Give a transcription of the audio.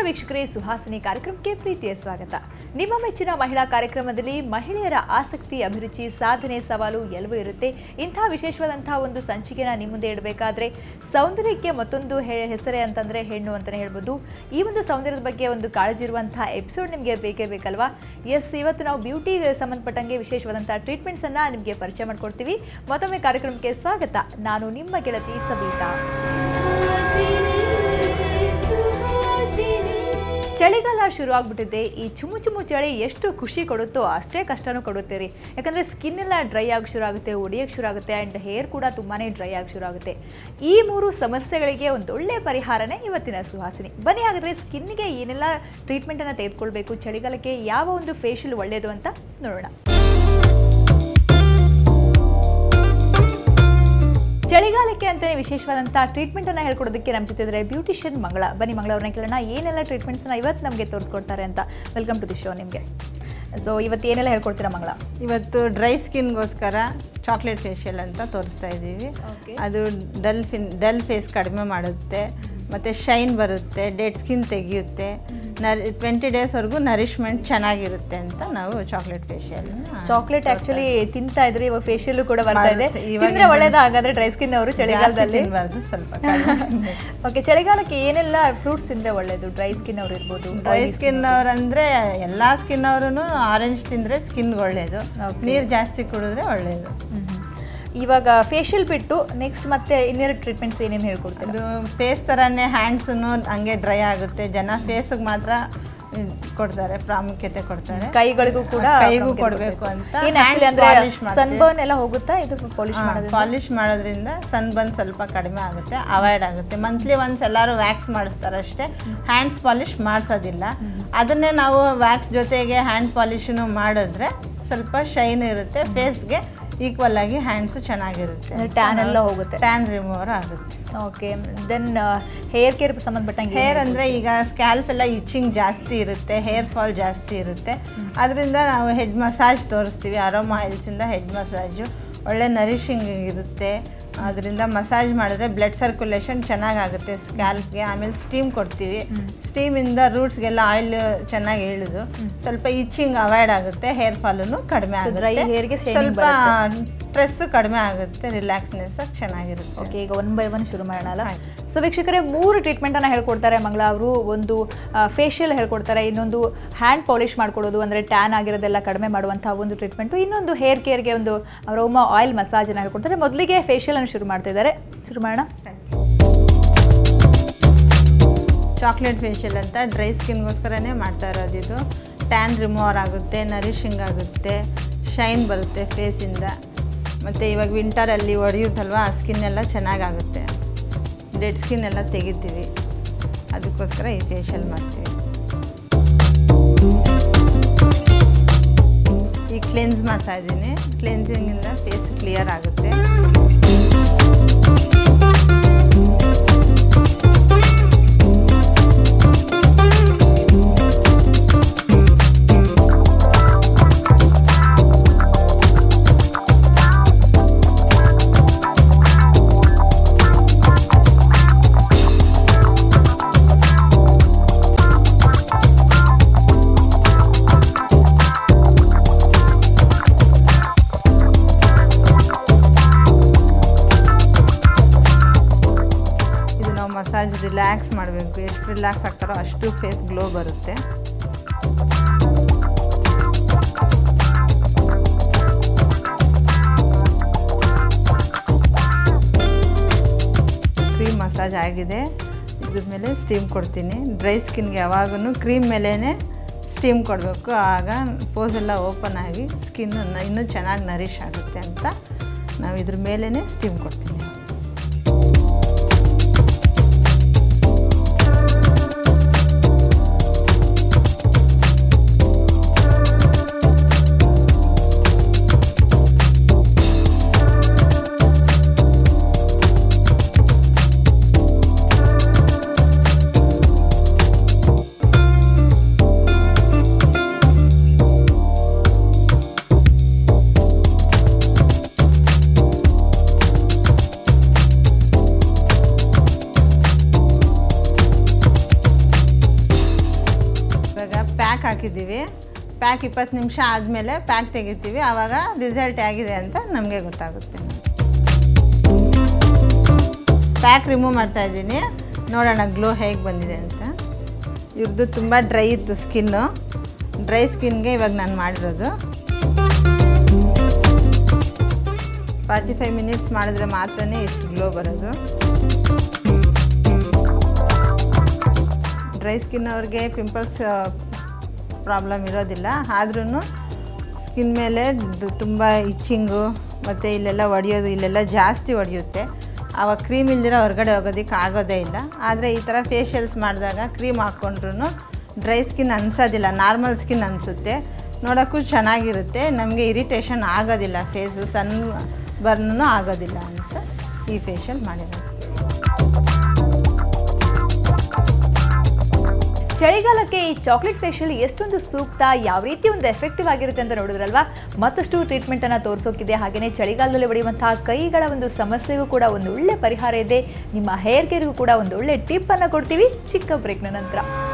ವೀಕ್ಷಕರೇ ಸುಹಾಸಿನಿ ಕಾರ್ಯಕ್ರಮಕ್ಕೆ ಪ್ರೀತಿಯ ಸ್ವಾಗತ ನಿಮ್ಮ ಮೆಚ್ಚಿನ ಮಹಿಳಾ ಕಾರ್ಯಕ್ರಮದಲ್ಲಿ ಮಹಿಳೆಯರ ಆಸಕ್ತಿ ಅಭಿರುಚಿ ಸಾಧನೆ ಸವಾಲು ಎಲ್ಲವೂ ಇರುತ್ತೆ ಇಂಥ ವಿಶೇಷವಾದಂತಹ ಒಂದು ಸಂಚಿಕೆನ ನಿಮ್ಮ ಮುಂದೆ ಇಡಬೇಕಾದ್ರೆ ಸೌಂದರ್ಯಕ್ಕೆ ಮತ್ತೊಂದು ಹೆ- ಹೆಸರೇ ಅಂತಂದ್ರೆ ಹೆಣ್ಣು ಅಂತಲೇ ಹೇಳ್ಬೋದು ಈ ಒಂದು ಸೌಂದರ್ಯದ ಬಗ್ಗೆ ಒಂದು ಕಾಳಜಿ ಇರುವಂತಹ ಎಪಿಸೋಡ್ ನಿಮಗೆ ಬೇಕೇ ಬೇಕಲ್ವಾ ಎಸ್ ಇವತ್ತು ನಾವು ಬ್ಯೂಟಿಗೆ ಸಂಬಂಧಪಟ್ಟಂಗೆ ವಿಶೇಷವಾದಂತಹ ಟ್ರೀಟ್ಮೆಂಟ್ಸ್ ಅನ್ನ ನಿಮಗೆ ಪರಿಚಯ ಮಾಡ್ಕೊಡ್ತೀವಿ ಮತ್ತೊಮ್ಮೆ ಕಾರ್ಯಕ್ರಮಕ್ಕೆ ಸ್ವಾಗತ ನಾನು ನಿಮ್ಮ ಗೆಳತಿ ಸಬೀತಾ ಚಳಿಗಾಲ ಶುರು ಆಗ್ಬಿಟ್ಟಿದೆ ಈ ಚುಮು ಚುಮು ಚಳಿ ಎಷ್ಟು ಖುಷಿ ಕೊಡುತ್ತೋ ಅಷ್ಟೇ ಕಷ್ಟನೂ ಕೊಡುತ್ತೆ ರೀ ಯಾಕಂದರೆ ಸ್ಕಿನ್ ಎಲ್ಲ ಡ್ರೈ ಆಗಿ ಶುರು ಆಗುತ್ತೆ ಒಡೆಯೋಕ್ಕೆ ಶುರು ಆಗುತ್ತೆ ಆ್ಯಂಡ್ ಹೇರ್ ಕೂಡ ತುಂಬಾ ಡ್ರೈ ಆಗಿ ಶುರು ಆಗುತ್ತೆ ಈ ಮೂರು ಸಮಸ್ಯೆಗಳಿಗೆ ಒಂದು ಒಳ್ಳೆಯ ಪರಿಹಾರನೇ ಇವತ್ತಿನ ಸುಹಾಸಿನಿ ಬನ್ನಿ ಹಾಗಾದರೆ ಸ್ಕಿನ್ಗೆ ಏನೆಲ್ಲ ಟ್ರೀಟ್ಮೆಂಟನ್ನು ತೆಗೆದುಕೊಳ್ಬೇಕು ಚಳಿಗಾಲಕ್ಕೆ ಯಾವ ಒಂದು ಫೇಶಿಯಲ್ ಒಳ್ಳೆಯದು ಅಂತ ನೋಡೋಣ ಚಳಿಗಾಲಕ್ಕೆ ಅಂತಲೇ ವಿಶೇಷವಾದಂಥ ಟ್ರೀಟ್ಮೆಂಟನ್ನು ಹೇಳ್ಕೊಡೋದಕ್ಕೆ ನಮ್ಮ ಜೊತೆ ಇದ್ದಾರೆ ಬ್ಯೂಟಿಷಿಯನ್ ಮಂಗಳ ಬನ್ನಿ ಮಂಗಳವ್ರನ್ನ ಕೇಳೋಣ ಏನೆಲ್ಲ ಟ್ರೀಟ್ಮೆಂಟ್ಸ್ನ ಇವತ್ತು ನಮಗೆ ತೋರಿಸ್ಕೊಡ್ತಾರೆ ಅಂತ ವೆಲ್ಕಮ್ ಟು ದಿ ಶೋ ನಿಮಗೆ ಸೊ ಇವತ್ತು ಏನೆಲ್ಲ ಹೇಳ್ಕೊಡ್ತೀರಾ ಮಂಗಳ ಇವತ್ತು ಡ್ರೈ ಸ್ಕಿನ್ಗೋಸ್ಕರ ಚಾಕ್ಲೇಟ್ ಫೇಶಿಯಲ್ ಅಂತ ತೋರಿಸ್ತಾ ಇದ್ದೀವಿ Okay. ಅದು ಡಲ್ ಫಿನ್ ಡಲ್ ಫೇಸ್ ಕಡಿಮೆ ಮಾಡುತ್ತೆ ಮತ್ತು ಶೈನ್ ಬರುತ್ತೆ ಡೆಡ್ ಸ್ಕಿನ್ ತೆಗೆಯುತ್ತೆ ನರಿ ಟ್ವೆಂಟಿ ಡೇಸ್ವರೆಗೂ ನರಿಶ್ಮೆಂಟ್ ಚೆನ್ನಾಗಿರುತ್ತೆ ಅಂತ ನಾವು ಚಾಕ್ಲೇಟ್ ಫೇಶಿಯಲ್ ಚಾಕ್ಲೇಟ್ ಆಕ್ಚುಲಿ ತಿಂತಾ ಇದ್ರೆ ಇವಾಗ ಫೇಶಿಯಲ್ ಕೂಡ ಬರ್ತಾ ಇದೆ ಬರುತ್ತೆ. ಇವಾಗ ತಿಂದ್ರೆ ಒಳ್ಳೇದು ಹಾಗಾದ್ರೆ ಡ್ರೈ ಸ್ಕಿನ್ ಅವರು ಚಳಿಗಾಲದಲ್ಲಿ ತಿನ್ನಬಾರ್ದು ಸ್ವಲ್ಪ ಕಡಿಮೆ ಓಕೆ ಚಳಿಗಾಲಕ್ಕೆ ಏನೆಲ್ಲ ಫ್ರೂಟ್ಸ್ ತಿಂದ್ರೆ ಒಳ್ಳೇದು ಡ್ರೈ ಸ್ಕಿನ್ ಅವ್ರು ಇರ್ಬೋದು ಡ್ರೈ ಸ್ಕಿನ್ ಅವರಂದ್ರೆ ಎಲ್ಲ ಸ್ಕಿನ್ ಅವರು ಆರೆಂಜ್ ತಿಂದರೆ ಸ್ಕಿನ್ಗೆ ಒಳ್ಳೆಯದು Okay. ನೀರು ಜಾಸ್ತಿ ಕುಡಿದ್ರೆ ಒಳ್ಳೆಯದು ಹ್ಮ್ ಹ್ಮ್. ಇವಾಗ ಫೇಶಿಯಲ್ ಬಿಟ್ಟು ನೆಕ್ಸ್ಟ್ ಮತ್ತೆ ಇನ್ನೆರಡು ಟ್ರೀಟ್ಮೆಂಟ್ಸ್ ಏನೇನು ಹೇಳ್ಕೊಡ್ತೀರಾ ಅದು ಫೇಸ್ ಥರನೇ ಹ್ಯಾಂಡ್ಸನ್ನು ಹಂಗೆ ಡ್ರೈ ಆಗುತ್ತೆ ಜನ ಫೇಸಿಗೆ ಮಾತ್ರ ಇದ್ ಕೊಡ್ತಾರೆ ಪ್ರಾಮುಖ್ಯತೆ ಕೊಡ್ತಾರೆ ಕೈಗಳಿಗೂ ಕೂಡ ಕೈಗೂ ಕೊಡಬೇಕು ಅಂತ ಏನು ಆಕ್ಚುಲಿ ಅಂದ್ರೆ ಪಾಲಿಶ್ ಸನ್ಬರ್ನ್ ಎಲ್ಲ ಹೋಗುತ್ತಾ ಇದು ಪಾಲಿಶ್ ಮಾಡೋದು ಪಾಲಿಶ್ ಮಾಡೋದ್ರಿಂದ ಸನ್ ಬಂದ್ ಸ್ವಲ್ಪ ಕಡಿಮೆ ಆಗುತ್ತೆ ಅವಾಯ್ಡ್ ಆಗುತ್ತೆ ಮಂತ್ಲಿ ಒನ್ಸ್ ಎಲ್ಲರೂ ವ್ಯಾಕ್ಸ್ ಮಾಡಿಸ್ತಾರೆ ಅಷ್ಟೇ ಹ್ಯಾಂಡ್ಸ್ ಪಾಲಿಶ್ ಮಾಡಿಸೋದಿಲ್ಲ ಅದನ್ನೇ ನಾವು ವ್ಯಾಕ್ಸ್ ಜೊತೆಗೆ ಹ್ಯಾಂಡ್ ಪಾಲಿಶನು ಮಾಡಿದ್ರೆ ಸ್ವಲ್ಪ ಶೈನ್ ಇರುತ್ತೆ ಫೇಸ್ಗೆ ಈಕ್ವಲ್ ಆಗಿ ಹ್ಯಾಂಡ್ಸು ಚೆನ್ನಾಗಿರುತ್ತೆ ಟ್ಯಾನ್ ಎಲ್ಲ ಹೋಗುತ್ತೆ ಟ್ಯಾನ್ ರಿಮೂವರ್ ಆಗುತ್ತೆ ಓಕೆ ದೆನ್ ಹೇರ್ ಕೇರ್ ಸಂಬಂಧಪಟ್ಟಂಗೆ ಹೇರ್ ಅಂದರೆ ಈಗ ಸ್ಕ್ಯಾಲ್ಪ್ ಎಲ್ಲ ಇಚ್ಚಿಂಗ್ ಜಾಸ್ತಿ ಇರುತ್ತೆ ಹೇರ್ ಫಾಲ್ ಜಾಸ್ತಿ ಇರುತ್ತೆ ಅದರಿಂದ ನಾವು ಹೆಡ್ ಮಸಾಜ್ ತೋರಿಸ್ತೀವಿ ಅರೋಮಾ ಆಯಿಲ್ಸಿಂದ ಹೆಡ್ ಮಸಾಜು ಒಳ್ಳೆ ನರಿಶಿಂಗ್ ಇರುತ್ತೆ ಅದರಿಂದ ಮಸಾಜ್ ಮಾಡಿದ್ರೆ ಬ್ಲಡ್ ಸರ್ಕ್ಯುಲೇಷನ್ ಚೆನ್ನಾಗಾಗುತ್ತೆ ಸ್ಕ್ಯಾಲ್ಪ್ಗೆ ಆಮೇಲೆ ಸ್ಟೀಮ್ ಕೊಡ್ತೀವಿ ಸ್ಟೀಮಿಂದ ರೂಟ್ಸ್ಗೆಲ್ಲ ಆಯಿಲ್ ಚೆನ್ನಾಗಿ ಇಳಿದು ಸ್ವಲ್ಪ ಇಚ್ಚಿಂಗ್ ಅವಾಯ್ಡ್ ಆಗುತ್ತೆ ಹೇರ್ ಫಾಲೂ ಕಡಿಮೆ dry ಆಗುತ್ತೆ hair ಗೆ shining ಸ್ವಲ್ಪ ಸ್ಟ್ರೆಸ್ಸು ಕಡಿಮೆ ಆಗುತ್ತೆ ರಿಲ್ಯಾಕ್ಸ್ನೆಸ್ ಚೆನ್ನಾಗಿರುತ್ತೆ ಓಕೆ ಈಗ ಒನ್ ಬೈ ಒನ್ ಶುರು ಮಾಡೋಣ ಅಲ್ಲ ಸೊ ವೀಕ್ಷಕರೇ ಮೂರು ಟ್ರೀಟ್ಮೆಂಟನ್ನು ಹೇಳ್ಕೊಡ್ತಾರೆ ಮಂಗಳ ಅವರು ಒಂದು ಫೇಶಿಯಲ್ ಹೇಳ್ಕೊಡ್ತಾರೆ ಇನ್ನೊಂದು ಹ್ಯಾಂಡ್ ಪಾಲಿಶ್ ಮಾಡ್ಕೊಡೋದು ಅಂದರೆ ಟ್ಯಾನ್ ಆಗಿರೋದೆಲ್ಲ ಕಡಿಮೆ ಮಾಡುವಂತಹ ಒಂದು ಟ್ರೀಟ್ಮೆಂಟು ಇನ್ನೊಂದು ಹೇರ್ ಕೇರ್ಗೆ ಒಂದು ರೋಮಾ ಆಯಿಲ್ ಮಸಾಜನ್ನು ಹೇಳ್ಕೊಡ್ತಾರೆ ಮೊದಲಿಗೆ ಫೇಶಿಯಲನ್ನು ಶುರು ಮಾಡ್ತಾ ಇದ್ದಾರೆ ಶುರು ಮಾಡೋಣ ಚಾಕ್ಲೇಟ್ ಫೇಶಿಯಲ್ ಅಂತ ಡ್ರೈ ಸ್ಕಿನ್ಗೋಸ್ಕರನೇ ಮಾಡ್ತಾ ಇರೋದು ಇದು ಟ್ಯಾನ್ ರಿಮೂವರ್ ಆಗುತ್ತೆ ನರಿಶಿಂಗ್ ಆಗುತ್ತೆ ಶೈನ್ ಬರುತ್ತೆ ಫೇಸಿಂದ ಮತ್ತು ಇವಾಗ ವಿಂಟರಲ್ಲಿ ಒಡೆಯುತ್ತಲ್ವ ಆ ಸ್ಕಿನ್ ಎಲ್ಲ ಚೆನ್ನಾಗಾಗುತ್ತೆ ಡೆಡ್ ಸ್ಕಿನ್ ಎಲ್ಲ ತೆಗಿತೀವಿ ಅದಕ್ಕೋಸ್ಕರ ಈ ಫೇಶಿಯಲ್ ಮಾಡ್ತೀವಿ ಈಗ ಕ್ಲೆನ್ಸ್ ಮಾಡ್ತಾ ಇದ್ದೀನಿ ಕ್ಲೆನ್ಸಿಂಗಿಂದ ಫೇಸ್ ಕ್ಲಿಯರ್ ಆಗುತ್ತೆ ಇದು ನಾವು ಮಸಾಜ್ ರಿಲ್ಯಾಕ್ಸ್ ಮಾಡಬೇಕು ಎಷ್ಟು ರಿಲ್ಯಾಕ್ಸ್ ಆಗ್ತಾರೋ ಅಷ್ಟು ಫೇಸ್ ಗ್ಲೋ ಬರುತ್ತೆ ಕ್ರೀಮ್ ಮಸಾಜ್ ಆಗಿದೆ ಇದ್ರ ಮೇಲೆ ಸ್ಟೀಮ್ ಕೊಡ್ತೀನಿ ಡ್ರೈ ಸ್ಕಿನ್ಗೆ ಯಾವಾಗೂ ಕ್ರೀಮ್ ಮೇಲೇ ಸ್ಟೀಮ್ ಕೊಡಬೇಕು ಆಗ ಪೋಸ್ ಎಲ್ಲ ಓಪನ್ ಆಗಿ ಸ್ಕಿನ್ ಇನ್ನೂ ಚೆನ್ನಾಗಿ ನರಿಶ್ ಆಗುತ್ತೆ ಅಂತ ನಾವು ಇದ್ರ ಮೇಲೇ ಸ್ಟೀಮ್ ಕೊಡ್ತೀನಿ ಪ್ಯಾಕ್ ಇಪ್ಪತ್ತು ನಿಮಿಷ ಆದಮೇಲೆ ಪ್ಯಾಕ್ ತೆಗಿತೀವಿ ಆವಾಗ ರಿಸಲ್ಟ್ ಆಗಿದೆ ಅಂತ ನಮಗೆ ಗೊತ್ತಾಗುತ್ತೆ ಪ್ಯಾಕ್ ರಿಮೂವ್ ಮಾಡ್ತಾ ಇದ್ದೀನಿ ನೋಡೋಣ ಗ್ಲೋ ಹೇಗೆ ಬಂದಿದೆ ಅಂತ ಇವ್ರದ್ದು ತುಂಬ ಡ್ರೈ ಇತ್ತು ಸ್ಕಿನ್ನು ಡ್ರೈ ಸ್ಕಿನ್ಗೆ ಇವಾಗ ನಾನು ಮಾಡಿರೋದು ಫಾರ್ಟಿ ಫೈವ್ ಮಿನಿಟ್ಸ್ ಮಾಡಿದ್ರೆ ಮಾತ್ರನೇ ಇಷ್ಟು ಗ್ಲೋ ಬರೋದು ಡ್ರೈ ಸ್ಕಿನ್ ಅವ್ರಿಗೆ ಪಿಂಪಲ್ಸ್ ಪ್ರಾಬ್ಲಮ್ ಇರೋದಿಲ್ಲ ಆದ್ರೂ ಸ್ಕಿನ್ ಮೇಲೆ ದ್- ತುಂಬ ಇಚ್ಚಿಂಗು ಮತ್ತು ಇಲ್ಲೆಲ್ಲ ಒಡೆಯೋದು ಇಲ್ಲೆಲ್ಲ ಜಾಸ್ತಿ ಒಡೆಯುತ್ತೆ ಆವಾಗ ಕ್ರೀಮ್ ಇಲ್ದಿರ ಹೊರಗಡೆ ಹೋಗೋದಕ್ಕೆ ಆಗೋದೇ ಇಲ್ಲ ಆದರೆ ಈ ಥರ ಫೇಶಿಯಲ್ಸ್ ಮಾಡಿದಾಗ ಕ್ರೀಮ್ ಹಾಕ್ಕೊಂಡ್ರು ಡ್ರೈ ಸ್ಕಿನ್ ಅನ್ಸೋದಿಲ್ಲ ನಾರ್ಮಲ್ ಸ್ಕಿನ್ ಅನಿಸುತ್ತೆ ನೋಡೋಕ್ಕೂ ಚೆನ್ನಾಗಿರುತ್ತೆ ನಮಗೆ ಇರಿಟೇಷನ್ ಆಗೋದಿಲ್ಲ ಫೇಸು ಸನ್ ಬರ್ನೂ ಆಗೋದಿಲ್ಲ ಅಂತ ಈ ಫೇಶಿಯಲ್ ಮಾಡಿರೋದು ಚಳಿಗಾಲಕ್ಕೆ ಈ ಚಾಕ್ಲೇಟ್ ಫೇಶಿಯಲ್ ಎಷ್ಟೊಂದು ಸೂಕ್ತ ಯಾವ ರೀತಿ ಒಂದು ಎಫೆಕ್ಟಿವ್ ಆಗಿರುತ್ತೆ ಅಂತ ನೋಡಿದ್ರಲ್ವಾ ಮತ್ತಷ್ಟು ಟ್ರೀಟ್ಮೆಂಟ್ ಅನ್ನ ತೋರಿಸೋಕಿದೆ ಹಾಗೆಯೇ ಚಳಿಗಾಲದಲ್ಲಿ ಹೊಡೆಯುವಂತಹ ಕೈಗಳ ಒಂದು ಸಮಸ್ಯೆಗೂ ಕೂಡ ಒಂದು ಒಳ್ಳೆ ಪರಿಹಾರ ಇದೆ ನಿಮ್ಮ ಹೇರ್ ಕೇರ್ಗೂ ಕೂಡ ಒಂದು ಒಳ್ಳೆ ಟಿಪ್ ಅನ್ನ ಕೊಡ್ತೀವಿ ಚಿಕ್ಕ ಬ್ರೇಕ್ನ ನಂತರ